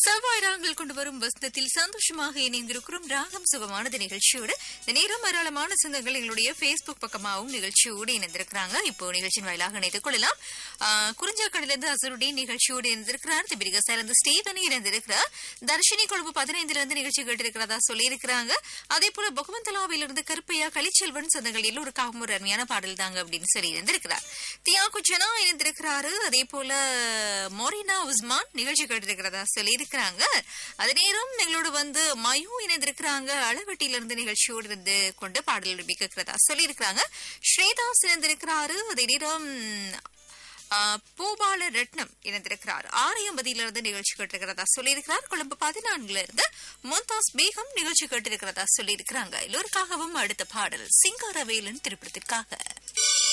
செவ்வாய் ராகங்கள் கொண்டு வரும் வசனத்தில் சந்தோஷமாக இணைந்திருக்கிறோம் ராகம் சுகமானது நிகழ்ச்சியோடு இந்த நேரம் ஏராளமான சொந்தங்கள் எங்களுடைய பேஸ்புக் பக்கமாகவும் நிகழ்ச்சியோடு இணைந்திருக்கிறாங்க இப்போ நிகழ்ச்சியின் வாயிலாக இணைத்துக் கொள்ளலாம் ஆஹ், குறிஞ்சாக்கடிலிருந்து அசருடைய நிகழ்ச்சியோடு இணைந்திருக்கிறார் திபிரிகசாயிலிருந்து ஸ்டீவனி இணைந்திருக்கிறார் தர்ஷினி கொழும்பு பதினைந்துல இருந்து நிகழ்ச்சி கேட்டிருக்கிறதா சொல்லியிருக்கிறாங்க அதே போல பகவந்தலாவிலிருந்து கருப்பையா கலிச்செல்வன் சொந்தங்கள் எல்லோருக்காகவும் ஒரு அருமையான பாடல் தாங்க அப்படின்னு சொல்லி இருந்திருக்கிறார் தியாகு ஜனா இணைந்திருக்கிறாரு அதே போல மொரினா உஸ்மான் நிகழ்ச்சி கேட்டிருக்கிறதா சொல்லி இருக்கிறாங்க அதே நேரம் எங்களோட வந்து மயு இணைந்திருக்கிறாங்க அளவட்டியிலிருந்து நிகழ்ச்சியோடு இருந்து கொண்டு பாடல் விரும்பி கேட்கிறதா சொல்லி இருக்கிறாங்க ஸ்ரீதாஸ் இணைந்திருக்கிறாரு அதே நேரம் ஆ, பூபால ரத்னம் இணைந்திருக்கிறார் ஆரியம்பதியிலிருந்து நிகழ்ச்சி கேட்டிருக்கிறதா சொல்லியிருக்கிறார் கொழும்பு பதினான்குல இருந்து மும்தாஸ் பேகம் நிகழ்ச்சி கேட்டிருக்கிறதா சொல்லியிருக்கிறாங்க எல்லோருக்காகவும் அடுத்த பாடல் சிங்காரவேலன் திரைப்படத்திற்காக